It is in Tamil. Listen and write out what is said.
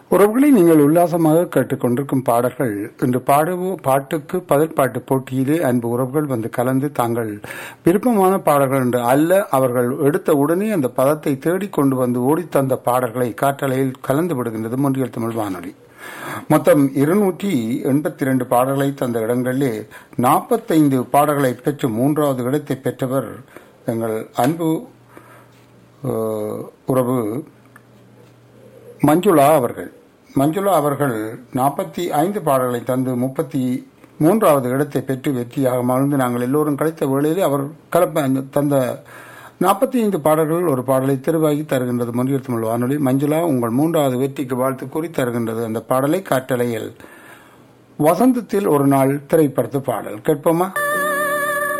உறவுகளை நீங்கள் உல்லாசமாக கேட்டுக்கொண்டிருக்கும் பாடல்கள் இன்று பாடுவோ பாட்டுக்கு பதில் பாட்டு போட்டியிலே அன்பு உறவுகள் வந்து கலந்து தாங்கள் விருப்பமான பாடல்கள் என்று அல்ல அவர்கள் எடுத்த உடனே அந்த பதத்தை தேடிக் கொண்டு வந்து ஓடித்தந்த பாடல்களை காற்றலையில் கலந்து விடுகின்றது மொன்றியல் தமிழ் வானொலி மொத்தம் இருநூற்றி எண்பத்தி இரண்டு பாடல்களை தந்த இடங்களிலே நாற்பத்தைந்து பாடல்களை பெற்று மூன்றாவது இடத்தை பெற்றவர் எங்கள் அன்பு அஹ், உறவு மஞ்சுளா அவர்கள் மஞ்சுளா அவர்கள் நாற்பத்தி ஐந்து பாடல்களை தந்து முப்பத்தி மூன்றாவது இடத்தை பெற்று வெற்றியாக மகிழ்ந்து நாங்கள் எல்லோரும் கிடைத்த வேளையிலே அவர் கலப்ப அந்த தந்த நாற்பத்தி ஐந்து பாடல்கள் ஒரு பாடலை தெரிவாகி தருகின்றது மொழியல் தமிழ் வானொலி மஞ்சுளா உங்கள் மூன்றாவது வெற்றிக்கு வாழ்த்து கூறி தருகின்றது அந்த பாடலை காற்றலையில் வசந்தத்தில் ஒரு நாள் திரைப்படத்து பாடல் கேட்போமா